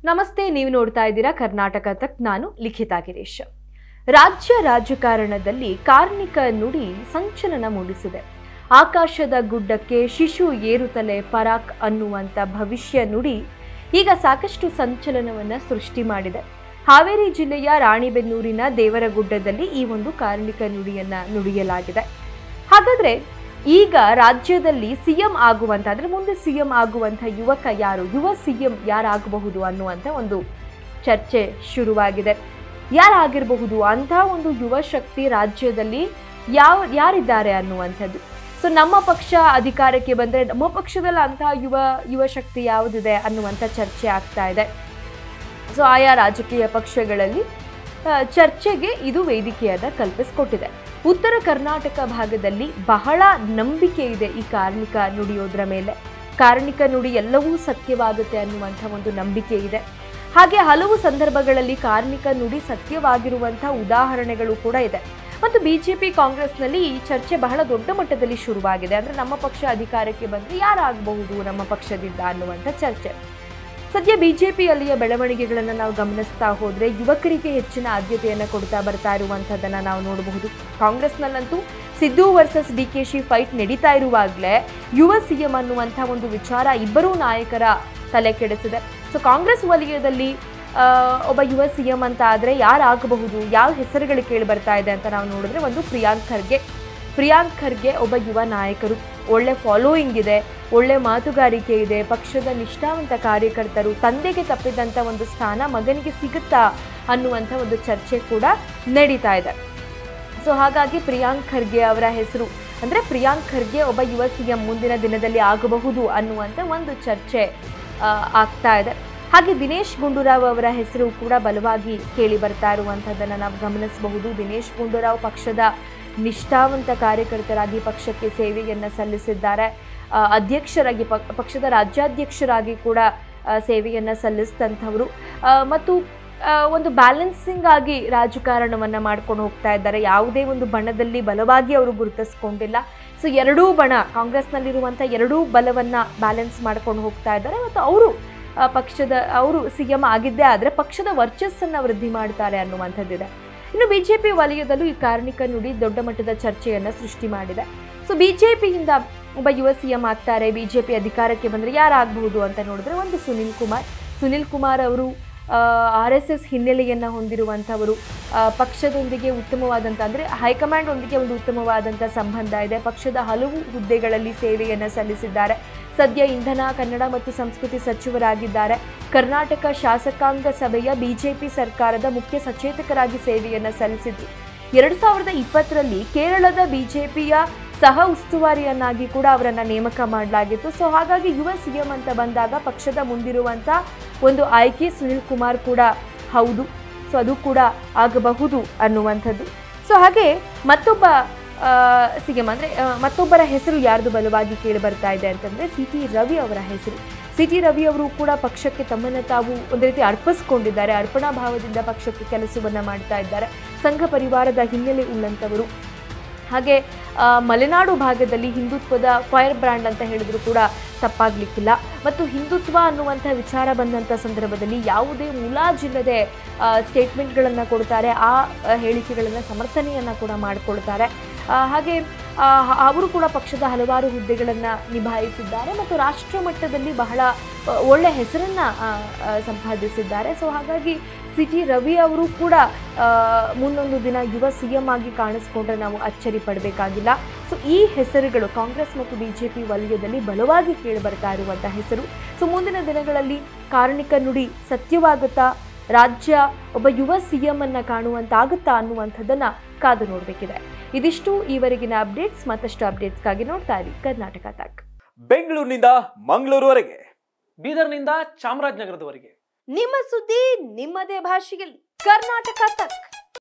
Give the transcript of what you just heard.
ನಮಸ್ತೆ ನೀವು ನೋಡ್ತಾ ಇದ್ದೀರಾ ಕರ್ನಾಟಕ ತಕ್ ನಾನು ಲಿಖಿತಾ ಗಿರೀಶ್ ರಾಜ್ಯ ರಾಜಕಾರಣದಲ್ಲಿ ಕಾರ್ಮಿಕ ನುಡಿ ಸಂಚಲನ ಮೂಡಿಸಿದೆ ಆಕಾಶದ ಗುಡ್ಡಕ್ಕೆ ಶಿಶು ಏರುತ್ತಲೆ ಪರಾಕ್ ಅನ್ನುವಂಥ ಭವಿಷ್ಯ ನುಡಿ ಈಗ ಸಾಕಷ್ಟು ಸಂಚಲನವನ್ನ ಸೃಷ್ಟಿ ಮಾಡಿದೆ ಹಾವೇರಿ ಜಿಲ್ಲೆಯ ರಾಣಿಬೆನ್ನೂರಿನ ದೇವರಗುಡ್ಡದಲ್ಲಿ ಈ ಒಂದು ಕಾರ್ಮಿಕ ನುಡಿಯನ್ನ ನುಡಿಯಲಾಗಿದೆ ಹಾಗಾದ್ರೆ ಈಗ ರಾಜ್ಯದಲ್ಲಿ ಸಿಎಂ ಆಗುವಂತ ಅಂದ್ರೆ ಮುಂದೆ ಸಿಎಂ ಆಗುವಂತ ಯುವಕ ಯಾರು ಯುವ ಸಿಎಂ ಯಾರಾಗಬಹುದು ಅನ್ನುವಂತ ಒಂದು ಚರ್ಚೆ ಶುರುವಾಗಿದೆ ಯಾರಾಗಿರಬಹುದು ಅಂತ ಒಂದು ಯುವ ಶಕ್ತಿ ರಾಜ್ಯದಲ್ಲಿ ಯಾವ ಯಾರಿದ್ದಾರೆ ಅನ್ನುವಂಥದ್ದು ಸೊ ನಮ್ಮ ಪಕ್ಷ ಅಧಿಕಾರಕ್ಕೆ ಬಂದರೆ ನಮ್ಮ ಪಕ್ಷದಲ್ಲಿ ಅಂತಹ ಯುವ ಯುವ ಶಕ್ತಿ ಯಾವುದಿದೆ ಅನ್ನುವಂಥ ಚರ್ಚೆ ಆಗ್ತಾ ಇದೆ ಸೊ ಆಯಾ ರಾಜಕೀಯ ಪಕ್ಷಗಳಲ್ಲಿ ಆ, ಚರ್ಚೆಗೆ ಇದು ವೇದಿಕೆಯಾದ ಕಲ್ಪಿಸಿಕೊಟ್ಟಿದೆ ಉತ್ತರ ಕರ್ನಾಟಕ ಭಾಗದಲ್ಲಿ ಬಹಳ ನಂಬಿಕೆ ಇದೆ ಈ ಕಾರ್ಮಿಕ ನುಡಿಯೋದ್ರ ಮೇಲೆ ಕಾರ್ಮಿಕ ನುಡಿ ಎಲ್ಲವೂ ಸತ್ಯವಾಗುತ್ತೆ ಅನ್ನುವಂಥ ಒಂದು ನಂಬಿಕೆ ಇದೆ ಹಾಗೆ ಹಲವು ಸಂದರ್ಭಗಳಲ್ಲಿ ಕಾರ್ಮಿಕ ನುಡಿ ಸತ್ಯವಾಗಿರುವಂಥ ಉದಾಹರಣೆಗಳು ಕೂಡ ಇದೆ ಮತ್ತು ಬಿಜೆಪಿ ಕಾಂಗ್ರೆಸ್ನಲ್ಲಿ ಈ ಚರ್ಚೆ ಬಹಳ ದೊಡ್ಡ ಮಟ್ಟದಲ್ಲಿ ಶುರುವಾಗಿದೆ ಅಂದ್ರೆ ನಮ್ಮ ಪಕ್ಷ ಅಧಿಕಾರಕ್ಕೆ ಬಂದ್ರೆ ಯಾರಾಗಬಹುದು ನಮ್ಮ ಪಕ್ಷದಿಂದ ಅನ್ನುವಂಥ ಚರ್ಚೆ ಸದ್ಯ ಬಿಜೆಪಿಯಲ್ಲಿಯ ಬೆಳವಣಿಗೆಗಳನ್ನು ನಾವು ಗಮನಿಸ್ತಾ ಹೋದ್ರೆ ಯುವಕರಿಗೆ ಹೆಚ್ಚಿನ ಆದ್ಯತೆಯನ್ನು ಕೊಡ್ತಾ ಬರ್ತಾ ಇರುವಂಥದ್ದನ್ನು ನಾವು ನೋಡಬಹುದು ಕಾಂಗ್ರೆಸ್ನಲ್ಲಂತೂ ಸಿದ್ದು ವರ್ಸಸ್ ಡಿ ಕೆ ಶಿ ಫೈಟ್ ನಡೀತಾ ಇರುವಾಗಲೇ ಯುವ ಸಿಎಂ ಅನ್ನುವಂಥ ಒಂದು ವಿಚಾರ ಇಬ್ಬರೂ ನಾಯಕರ ತಲೆ ಕೆಡಿಸಿದೆ ಸೊ ಕಾಂಗ್ರೆಸ್ ವಲಯದಲ್ಲಿ ಆ, ಒಬ್ಬ ಯುವ ಸಿಎಂ ಅಂತ ಆದರೆ ಯಾರಾಗಬಹುದು ಯಾವ ಹೆಸರುಗಳು ಕೇಳಿ ಬರ್ತಾ ಇದೆ ಅಂತ ನಾವು ನೋಡಿದ್ರೆ ಒಂದು ಪ್ರಿಯಾಂಕ್ ಖರ್ಗೆ ಪ್ರಿಯಾಂಕ್ ಖರ್ಗೆ ಒಬ್ಬ ಯುವ ನಾಯಕರು ಒಳ್ಳೆ ಫಾಲೋಯಿಂಗ್ ಇದೆ ಒಳ್ಳೆ ಮಾತುಗಾರಿಕೆ ಇದೆ ಪಕ್ಷದ ನಿಷ್ಠಾವಂತ ಕಾರ್ಯಕರ್ತರು ತಂದೆಗೆ ತಪ್ಪಿದಂಥ ಒಂದು ಸ್ಥಾನ ಮಗನಿಗೆ ಸಿಗುತ್ತಾ ಅನ್ನುವಂಥ ಒಂದು ಚರ್ಚೆ ಕೂಡ ನಡೀತಾ ಇದೆ ಸೊ ಹಾಗಾಗಿ ಪ್ರಿಯಾಂಕ್ ಖರ್ಗೆ ಅವರ ಹೆಸರು ಅಂದರೆ ಪ್ರಿಯಾಂಕ್ ಖರ್ಗೆ ಒಬ್ಬ ಯುವ ಸಿಎಂ ಮುಂದಿನ ದಿನದಲ್ಲಿ ಆಗಬಹುದು ಅನ್ನುವಂಥ ಒಂದು ಚರ್ಚೆ ಆ, ಆಗ್ತಾ ಇದೆ ಹಾಗೆ ದಿನೇಶ್ ಗುಂಡೂರಾವ್ ಅವರ ಹೆಸರು ಕೂಡ ಬಲವಾಗಿ ಕೇಳಿ ಬರ್ತಾ ಇರುವಂಥದ್ದನ್ನು ನಾವು ಗಮನಿಸಬಹುದು ದಿನೇಶ್ ಗುಂಡೂರಾವ್ ಪಕ್ಷದ ನಿಷ್ಠಾವಂತ ಕಾರ್ಯಕರ್ತರಾಗಿ ಪಕ್ಷಕ್ಕೆ ಸೇವೆಯನ್ನು ಸಲ್ಲಿಸಿದ್ದಾರೆ ಆ, ಅಧ್ಯಕ್ಷರಾಗಿ ಪ- ಪಕ್ಷದ ರಾಜ್ಯಾಧ್ಯಕ್ಷರಾಗಿ ಕೂಡ ಆ, ಸೇವೆಯನ್ನು ಸಲ್ಲಿಸಿದಂಥವರು ಆ, ಮತ್ತು ಆ, ಒಂದು ಬ್ಯಾಲೆನ್ಸಿಂಗ್ ಆಗಿ ರಾಜಕಾರಣವನ್ನು ಮಾಡ್ಕೊಂಡು ಹೋಗ್ತಾ ಇದ್ದಾರೆ ಯಾವುದೇ ಒಂದು ಬಣದಲ್ಲಿ ಬಲವಾಗಿ ಅವರು ಗುರುತಿಸ್ಕೊಂಡಿಲ್ಲ ಸೊ ಎರಡೂ ಬಣ ಕಾಂಗ್ರೆಸ್ನಲ್ಲಿರುವಂಥ ಎರಡೂ ಬಲವನ್ನು ಬ್ಯಾಲೆನ್ಸ್ ಮಾಡ್ಕೊಂಡು ಹೋಗ್ತಾ ಇದ್ದಾರೆ ಮತ್ತು ಅವರು ಆ, ಪಕ್ಷದ ಅವರು ಸಿ ಎಂ ಆಗಿದ್ದೇ ಆದರೆ ಪಕ್ಷದ ವರ್ಚಸ್ಸನ್ನು ವೃದ್ಧಿ ಮಾಡ್ತಾರೆ ಅನ್ನುವಂಥದ್ದಿದೆ ಇನ್ನು ಬಿಜೆಪಿ ವಲಯದಲ್ಲೂ ಈ ಕಾರ್ಮಿಕ ನುಡಿ ದೊಡ್ಡ ಮಟ್ಟದ ಚರ್ಚೆಯನ್ನು ಸೃಷ್ಟಿ ಮಾಡಿದೆ ಸೊ ಬಿಜೆಪಿಯಿಂದ ಒಬ್ಬ ಯುವ ಸಿ ಎಂ ಆಗ್ತಾರೆ ಬಿಜೆಪಿ ಅಧಿಕಾರಕ್ಕೆ ಬಂದರೆ ಯಾರಾಗಬಹುದು ಅಂತ ನೋಡಿದ್ರೆ ಒಂದು ಸುನಿಲ್ ಕುಮಾರ್ ಸುನಿಲ್ ಕುಮಾರ್ ಅವರು ಆರ್ ಎಸ್ ಎಸ್ ಹಿನ್ನೆಲೆಯನ್ನು ಹೊಂದಿರುವಂಥವರು ಆ, ಪಕ್ಷದೊಂದಿಗೆ ಉತ್ತಮವಾದಂಥ ಅಂದರೆ ಹೈಕಮಾಂಡ್ ಒಂದಿಗೆ ಒಂದು ಉತ್ತಮವಾದಂಥ ಸಂಬಂಧ ಇದೆ ಪಕ್ಷದ ಹಲವು ಹುದ್ದೆಗಳಲ್ಲಿ ಸೇವೆಯನ್ನು ಸಲ್ಲಿಸಿದ್ದಾರೆ ಸದ್ಯ ಇಂಧನ ಕನ್ನಡ ಮತ್ತು ಸಂಸ್ಕೃತಿ ಸಚಿವರಾಗಿದ್ದಾರೆ ಕರ್ನಾಟಕ ಶಾಸಕಾಂಗ ಸಭೆಯ ಬಿಜೆಪಿ ಸರ್ಕಾರದ ಮುಖ್ಯ ಸಚೇತಕರಾಗಿ ಸೇವೆಯನ್ನು ಸಲ್ಲಿಸಿದ್ರು ಎರಡು ಸಾವಿರದ ಇಪ್ಪತ್ತರಲ್ಲಿ ಕೇರಳದ ಬಿಜೆಪಿಯ ಸಹ ಉಸ್ತುವಾರಿಯನ್ನಾಗಿ ಕೂಡ ಅವರನ್ನ ನೇಮಕ ಮಾಡಲಾಗಿತ್ತು ಸೊ ಹಾಗಾಗಿ ಯುವ ಸಿಎಂ ಅಂತ ಬಂದಾಗ ಪಕ್ಷದ ಮುಂದಿರುವಂಥ ಒಂದು ಆಯ್ಕೆ ಸುನಿಲ್ ಕುಮಾರ್ ಕೂಡ ಹೌದು ಸೊ ಅದು ಕೂಡ ಆಗಬಹುದು ಅನ್ನುವಂಥದ್ದು ಸೊ ಹಾಗೆ ಮತ್ತೊಬ್ಬ ಸಿ ಎಂ ಅಂದರೆ ಮತ್ತೊಬ್ಬರ ಹೆಸರು ಯಾರ್ದು ಬಲವಾಗಿ ಕೇಳಿ ಬರ್ತಾ ಇದೆ ಅಂತಂದರೆ ಸಿ ಟಿ ರವಿ ಅವರ ಹೆಸರು ಸಿ ಟಿ ರವಿ ಅವರು ಕೂಡ ಪಕ್ಷಕ್ಕೆ ತಮ್ಮನ್ನು ತಾವು ಒಂದು ರೀತಿ ಅರ್ಪಿಸ್ಕೊಂಡಿದ್ದಾರೆ ಅರ್ಪಣಾ ಭಾವದಿಂದ ಪಕ್ಷಕ್ಕೆ ಕೆಲಸವನ್ನು ಮಾಡ್ತಾ ಇದ್ದಾರೆ ಸಂಘ ಪರಿವಾರದ ಹಿನ್ನೆಲೆ ಉಳ್ಳಂಥವರು ಹಾಗೆ ಆ, ಮಲೆನಾಡು ಭಾಗದಲ್ಲಿ ಹಿಂದುತ್ವದ ಫೈರ್ ಬ್ರ್ಯಾಂಡ್ ಅಂತ ಹೇಳಿದ್ರು ಕೂಡ ತಪ್ಪಾಗ್ಲಿಕ್ಕಿಲ್ಲ ಮತ್ತು ಹಿಂದುತ್ವ ಅನ್ನುವಂಥ ವಿಚಾರ ಬಂದಂಥ ಸಂದರ್ಭದಲ್ಲಿ ಯಾವುದೇ ಮುಲಾಜಿಲ್ಲದೆ ಸ್ಟೇಟ್ಮೆಂಟ್ಗಳನ್ನು ಕೊಡ್ತಾರೆ ಆ ಆ, ಹೇಳಿಕೆಗಳನ್ನು ಸಮರ್ಥನೆಯನ್ನು ಕೂಡ ಮಾಡಿಕೊಳ್ತಾರೆ ಆ, ಹಾಗೆ ಆ, ಅವರು ಕೂಡ ಪಕ್ಷದ ಹಲವಾರು ಹುದ್ದೆಗಳನ್ನು ನಿಭಾಯಿಸಿದ್ದಾರೆ ಮತ್ತು ರಾಷ್ಟ್ರ ಮಟ್ಟದಲ್ಲಿ ಬಹಳ ಆ, ಒಳ್ಳೆ ಹೆಸರನ್ನು ಸಂಪಾದಿಸಿದ್ದಾರೆ ಸೊ ಹಾಗಾಗಿ ಸಿ ಟಿ ರವಿ ಅವರು ಕೂಡ ಆ, ಮುಂದೊಂದು ದಿನ ಯುವ ಸಿ ಎಂ ಆಗಿ ಕಾಣಿಸ್ಕೊಂಡ್ರೆ ನಾವು ಅಚ್ಚರಿ ಪಡಬೇಕಾಗಿಲ್ಲ ಸೊ ಈ ಹೆಸರುಗಳು ಕಾಂಗ್ರೆಸ್ ಮತ್ತು ಬಿಜೆಪಿ ವಲಯದಲ್ಲಿ ಬಲವಾಗಿ ಕೇಳಿ ಬರ್ತಾ ಇರುವಂಥ ಹೆಸರು ಸೊ ಮುಂದಿನ ದಿನಗಳಲ್ಲಿ ಕಾರ್ಮಿಕ ನುಡಿ ಸತ್ಯವಾಗುತ್ತಾ ರಾಜ್ಯ ಒಬ್ಬ ಯುವ ಸಿ ಎಂ ಅನ್ನ ಕಾಣುವಂತಾಗುತ್ತಾ ಅನ್ನುವಂಥದ್ದನ್ನ ಕಾದು ನೋಡಬೇಕಿದೆ ಇದಿಷ್ಟು ಈವರೆಗಿನ ಅಪ್ಡೇಟ್ಸ್ ಮತ್ತಷ್ಟು ಅಪ್ಡೇಟ್ಸ್ಗಾಗಿ ನೋಡ್ತಾ ಇರಿ ಕರ್ನಾಟಕ ತಕ್ ಬೆಂಗಳೂರಿನಿಂದ ಮಂಗಳೂರುವರೆಗೆ ಬೀದರ್ನಿಂದ ಚಾಮರಾಜನಗರದವರೆಗೆ ನಿಮ್ಮ ಸುದ್ದಿ ನಿಮ್ಮದೇ ಭಾಷೆಯಲ್ಲಿ ಕರ್ನಾಟಕ ತಕ್